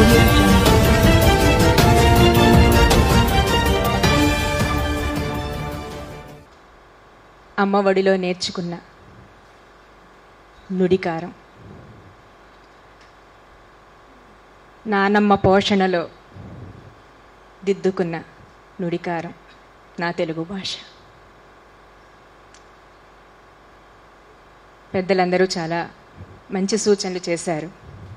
audio jungle. అమ్మ ఒడిలో నేర్చుకున్న నుడికారం నానమ్మ పోషణలో దిద్దుకున్న నుడికారం నా తెలుగు భాష పెద్దలందరూ చాలా మంచి సూచనలు చేశారు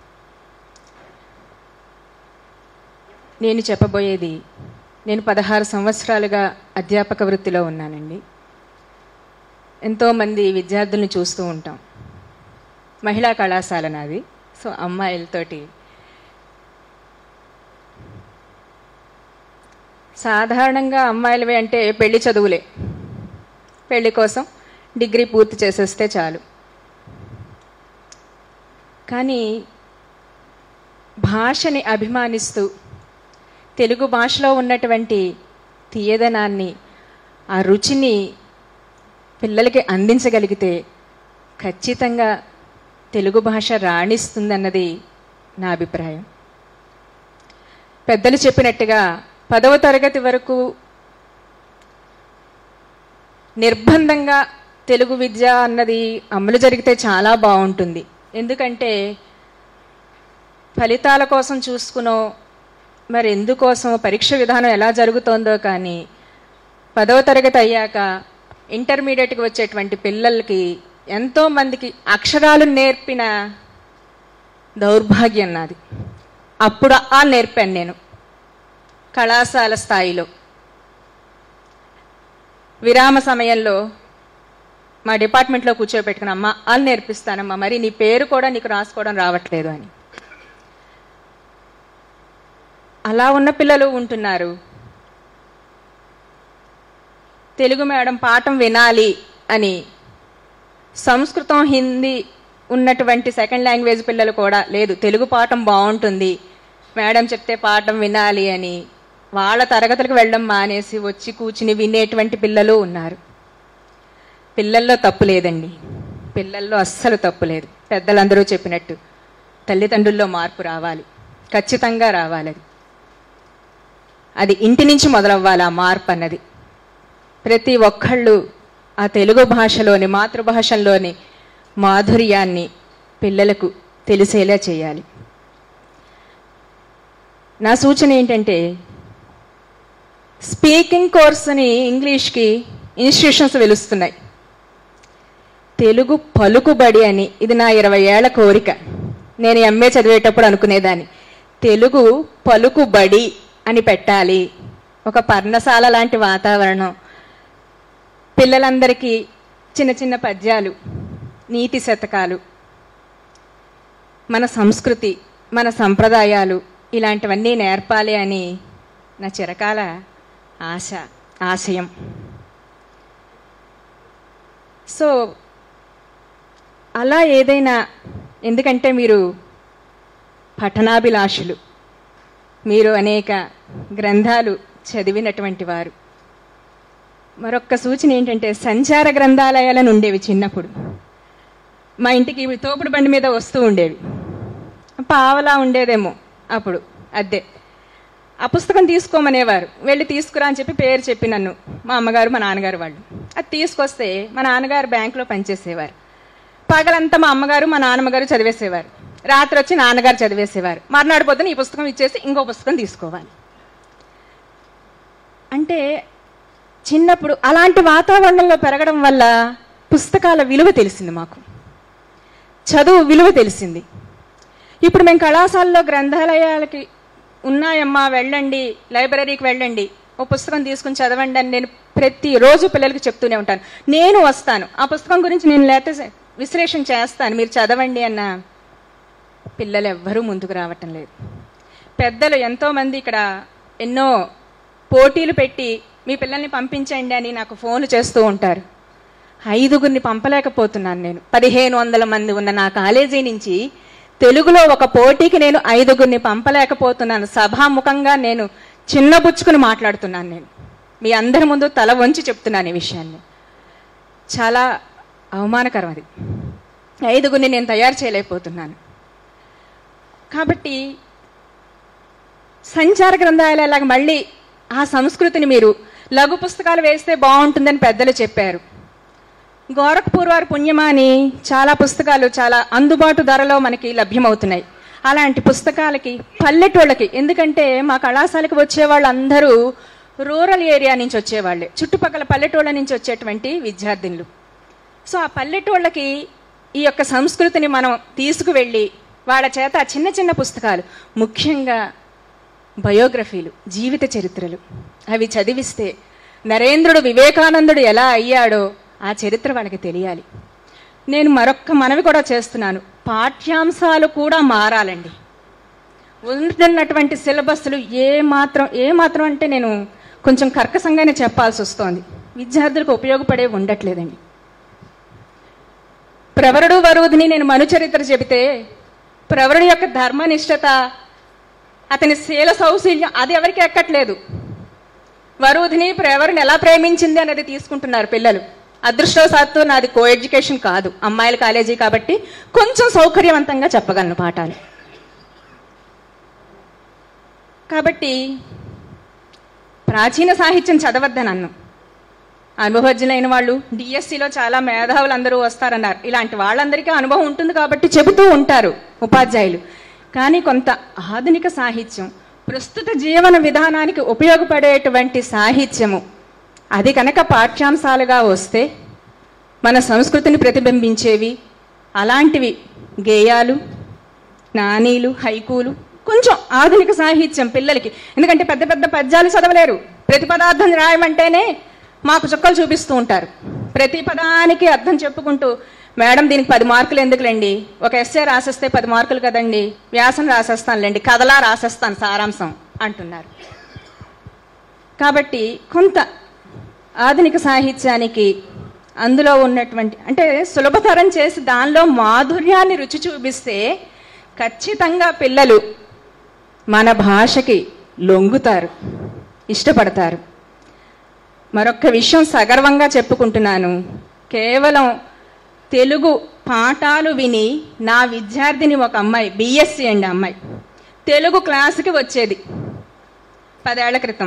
నేను చెప్పబోయేది నేను పదహారు సంవత్సరాలుగా అధ్యాపక వృత్తిలో ఉన్నానండి ఎంతోమంది విద్యార్థుల్ని చూస్తూ ఉంటాం మహిళా కళాశాల నాది సో అమ్మాయిలతోటి సాధారణంగా అమ్మాయిలవి అంటే పెళ్లి చదువులే పెళ్లి కోసం డిగ్రీ పూర్తి చేసేస్తే చాలు కానీ భాషని అభిమానిస్తూ తెలుగు భాషలో ఉన్నటువంటి తీయదనాన్ని ఆ రుచిని పిల్లలకి అందించగలిగితే ఖచ్చితంగా తెలుగు భాష రాణిస్తుందన్నది నా అభిప్రాయం పెద్దలు చెప్పినట్టుగా పదవ తరగతి వరకు నిర్బంధంగా తెలుగు విద్య అన్నది అమలు జరిగితే చాలా బాగుంటుంది ఎందుకంటే ఫలితాల కోసం చూసుకునో మరి ఎందుకోసం పరీక్ష విధానం ఎలా జరుగుతోందో కానీ పదవ తరగతి అయ్యాక ఇంటర్మీడియట్కి వచ్చేటువంటి పిల్లలకి ఎంతో మందికి అక్షరాలు నేర్పిన దౌర్భాగ్యం నాది అప్పుడు ఆ నేర్పాను నేను కళాశాల స్థాయిలో విరామ సమయంలో మా డిపార్ట్మెంట్లో కూర్చోబెట్టుకుని అమ్మ అని నేర్పిస్తానమ్మా మరి నీ పేరు కూడా నీకు రాసుకోవడం రావట్లేదు అని అలా ఉన్న పిల్లలు ఉంటున్నారు తెలుగు మేడం పాఠం వినాలి అని సంస్కృతం హిందీ ఉన్నటువంటి సెకండ్ లాంగ్వేజ్ పిల్లలు కూడా లేదు తెలుగు పాఠం బాగుంటుంది మేడం చెప్తే పాఠం వినాలి అని వాళ్ళ తరగతులకు వెళ్ళడం మానేసి వచ్చి కూర్చుని వినేటువంటి పిల్లలు ఉన్నారు పిల్లల్లో తప్పు లేదండి పిల్లల్లో అస్సలు తప్పు లేదు పెద్దలందరూ చెప్పినట్టు తల్లిదండ్రుల్లో మార్పు రావాలి ఖచ్చితంగా రావాలి అది అది ఇంటి నుంచి మొదలవ్వాలి ఆ మార్పు అన్నది ప్రతి ఒక్కళ్ళు ఆ తెలుగు భాషలోని మాతృభాషల్లోని మాధుర్యాన్ని పిల్లలకు తెలిసేలా చేయాలి నా సూచన ఏంటంటే స్పీకింగ్ కోర్స్ని ఇంగ్లీష్కి ఇన్స్టిట్యూషన్స్ వెలుస్తున్నాయి తెలుగు పలుకుబడి అని ఇది నా ఇరవై ఏళ్ల కోరిక నేను ఎంఏ చదివేటప్పుడు అనుకునేదాన్ని తెలుగు పలుకుబడి అని పెట్టాలి ఒక పర్ణశాల లాంటి వాతావరణం పిల్లలందరికీ చిన్న చిన్న పద్యాలు నీతి శతకాలు మన సంస్కృతి మన సంప్రదాయాలు ఇలాంటివన్నీ నేర్పాలి అని నా చిరకాల ఆశ ఆశయం సో అలా ఏదైనా ఎందుకంటే మీరు పఠనాభిలాషులు మీరు అనేక గ్రంథాలు చదివినటువంటి వారు మరొక్క సూచన ఏంటంటే సంచార గ్రంథాలయాలను ఉండేవి చిన్నప్పుడు మా ఇంటికి ఇవి తోపుడు బండి మీద వస్తూ ఉండేవి పావలా ఉండేదేమో అప్పుడు అద్దె ఆ పుస్తకం తీసుకోమనేవారు వెళ్ళి తీసుకురా అని చెప్పి పేరు చెప్పి నన్ను మా అమ్మగారు మా నాన్నగారు వాళ్ళు అది తీసుకొస్తే మా నాన్నగారు బ్యాంకులో పనిచేసేవారు పగలంతా మా అమ్మగారు మా నాన్నమ్మగారు చదివేసేవారు రాత్రి వచ్చి నాన్నగారు చదివేసేవారు మర్నాడు పొద్దున ఈ పుస్తకం ఇచ్చేసి ఇంకో పుస్తకం తీసుకోవాలి అంటే చిన్నప్పుడు అలాంటి వాతావరణంలో పెరగడం వల్ల పుస్తకాల విలువ తెలిసింది మాకు చదువు విలువ తెలిసింది ఇప్పుడు మేము కళాశాలలో గ్రంథాలయాలకి ఉన్నాయమ్మా వెళ్ళండి లైబ్రరీకి వెళ్ళండి ఓ పుస్తకం తీసుకుని చదవండి అని నేను ప్రతిరోజు పిల్లలకి చెప్తూనే ఉంటాను నేను వస్తాను ఆ పుస్తకం గురించి నేను లేకపోతే విశ్లేషణ చేస్తాను మీరు చదవండి అన్న పిల్లలు ఎవ్వరూ ముందుకు రావటం లేదు పెద్దలు ఎంతోమంది ఇక్కడ ఎన్నో పోటీలు పెట్టి మీ పిల్లల్ని పంపించండి అని నాకు ఫోన్లు చేస్తూ ఉంటారు ఐదుగురిని పంపలేకపోతున్నాను నేను పదిహేను వందల మంది ఉన్న నా కాలేజీ నుంచి తెలుగులో ఒక పోటీకి నేను ఐదుగురిని పంపలేకపోతున్నాను సభాముఖంగా నేను చిన్నబుచ్చుకుని మాట్లాడుతున్నాను నేను మీ అందరి ముందు తల వంచి చెప్తున్నాను ఈ విషయాన్ని చాలా అవమానకరం అది ఐదుగురిని నేను తయారు చేయలేకపోతున్నాను కాబట్టి సంచార గ్రంథాలయాలకు మళ్ళీ ఆ సంస్కృతిని మీరు లఘు పుస్తకాలు వేస్తే బాగుంటుందని పెద్దలు చెప్పారు గోరఖ్పూర్ వారి పుణ్యమాని చాలా పుస్తకాలు చాలా అందుబాటు ధరలో మనకి లభ్యమవుతున్నాయి అలాంటి పుస్తకాలకి పల్లెటూళ్ళకి ఎందుకంటే మా కళాశాలకు వచ్చే వాళ్ళందరూ రూరల్ ఏరియా నుంచి వచ్చేవాళ్ళే చుట్టుపక్కల పల్లెటూళ్ళ నుంచి వచ్చేటువంటి విద్యార్థినులు సో ఆ పల్లెటూళ్ళకి ఈ యొక్క సంస్కృతిని మనం తీసుకువెళ్ళి వాళ్ళ చేత ఆ చిన్న చిన్న పుస్తకాలు ముఖ్యంగా బయోగ్రఫీలు జీవిత చరిత్రలు అవి చదివిస్తే నరేంద్రుడు వివేకానందుడు ఎలా అయ్యాడో ఆ చరిత్ర వాళ్ళకి తెలియాలి నేను మరొక్క మనవి కూడా చేస్తున్నాను పాఠ్యాంశాలు కూడా మారాలండి ఉంటున్నటువంటి సిలబస్లు ఏ మాత్రం ఏ మాత్రం అంటే నేను కొంచెం కర్కశంగానే చెప్పాల్సి వస్తోంది విద్యార్థులకు ఉపయోగపడే ఉండట్లేదండి ప్రవరుడు వరుదిని నేను మనుచరిత్ర చెబితే ప్రవరుడు యొక్క ధర్మనిష్టత అతని శీల సౌశీల్యం అది ఎవరికి ఎక్కట్లేదు వరుధిని ప్రవరుని ఎలా ప్రేమించింది అనేది తీసుకుంటున్నారు పిల్లలు అదృష్టవశాత్తు నాది కో ఎడ్యుకేషన్ కాదు అమ్మాయిల కాలేజీ కాబట్టి కొంచెం సౌకర్యవంతంగా చెప్పగలను పాఠాలు కాబట్టి ప్రాచీన సాహిత్యం చదవద్దని అన్ను అనుభవజ్ఞులైన వాళ్ళు డిఎస్సిలో చాలా మేధావులు అందరూ వస్తారన్నారు ఇలాంటి వాళ్ళందరికీ అనుభవం ఉంటుంది కాబట్టి చెబుతూ ఉంటారు ఉపాధ్యాయులు కానీ కొంత ఆధునిక సాహిత్యం ప్రస్తుత జీవన విధానానికి ఉపయోగపడేటువంటి సాహిత్యము అది కనుక పాఠ్యాంశాలుగా వస్తే మన సంస్కృతిని ప్రతిబింబించేవి అలాంటివి గేయాలు నానీలు హైకూలు కొంచెం ఆధునిక సాహిత్యం పిల్లలకి ఎందుకంటే పెద్ద పెద్ద పద్యాలు చదవలేరు ప్రతి పదార్థం రాయమంటేనే మాకు చుక్కలు చూపిస్తూ ఉంటారు ప్రతి పదానికి అర్థం చెప్పుకుంటూ మేడం దీనికి పది మార్కులు ఎందుకులేండి ఒక ఎస్ఏ రాసేస్తే పది మార్కులు కదండి వ్యాసం రాసేస్తానులేండి కథలా రాసేస్తాను సారాంశం అంటున్నారు కాబట్టి కొంత ఆధునిక సాహిత్యానికి అందులో ఉన్నటువంటి అంటే సులభతరం చేసి దానిలో మాధుర్యాన్ని రుచి చూపిస్తే ఖచ్చితంగా పిల్లలు మన భాషకి లొంగుతారు ఇష్టపడతారు మరొక్క విషయం సగర్వంగా చెప్పుకుంటున్నాను కేవలం తెలుగు పాఠాలు విని నా విద్యార్థిని ఒక అమ్మాయి బిఎస్సి అండి అమ్మాయి తెలుగు క్లాసుకి వచ్చేది పదేళ్ల క్రితం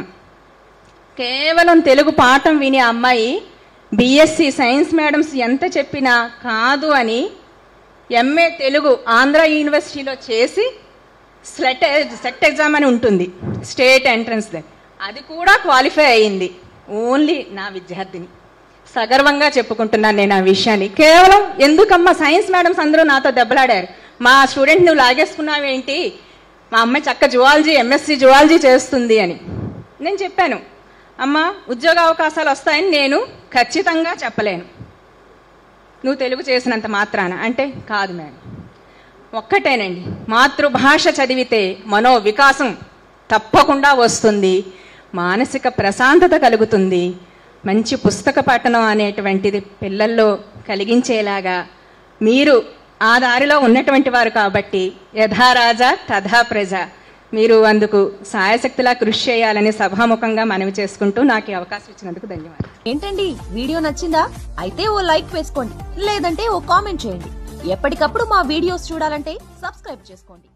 కేవలం తెలుగు పాఠం విని ఆ అమ్మాయి బిఎస్సి సైన్స్ మేడమ్స్ ఎంత చెప్పినా కాదు అని ఎంఏ తెలుగు ఆంధ్ర యూనివర్సిటీలో చేసి స్లెట్ సెట్ ఎగ్జామ్ అని ఉంటుంది స్టేట్ ఎంట్రన్స్ అది కూడా క్వాలిఫై అయ్యింది ఓన్లీ నా విద్యార్థిని సగర్వంగా చెప్పుకుంటున్నాను నేను ఆ విషయాన్ని కేవలం ఎందుకమ్మా సైన్స్ మేడమ్స్ అందరూ నాతో దెబ్బలాడారు మా స్టూడెంట్ నువ్వు లాగేసుకున్నావేంటి మా అమ్మాయి చక్క జువాలజీ ఎంఎస్సి జువాలజీ చేస్తుంది అని నేను చెప్పాను అమ్మ ఉద్యోగ అవకాశాలు వస్తాయని నేను ఖచ్చితంగా చెప్పలేను నువ్వు తెలుగు చేసినంత మాత్రాన అంటే కాదు మేడం ఒక్కటేనండి మాతృభాష చదివితే మనో వికాసం తప్పకుండా వస్తుంది మానసిక ప్రశాంతత కలుగుతుంది మంచి పుస్తక పఠనం అనేటువంటిది పిల్లల్లో కలిగించేలాగా మీరు ఆ దారిలో ఉన్నటువంటి వారు కాబట్టి యథా రాజా తథా ప్రజ మీరు అందుకు సాయశక్తిలా కృషి చేయాలని సభాముఖంగా మనవి చేసుకుంటూ నాకు ఈ అవకాశం ఇచ్చినందుకు ధన్యవాదాలు ఏంటండి వీడియో నచ్చిందా అయితే ఓ లైక్ వేసుకోండి లేదంటే ఓ కామెంట్ చేయండి ఎప్పటికప్పుడు మా వీడియోస్ చూడాలంటే సబ్స్క్రైబ్ చేసుకోండి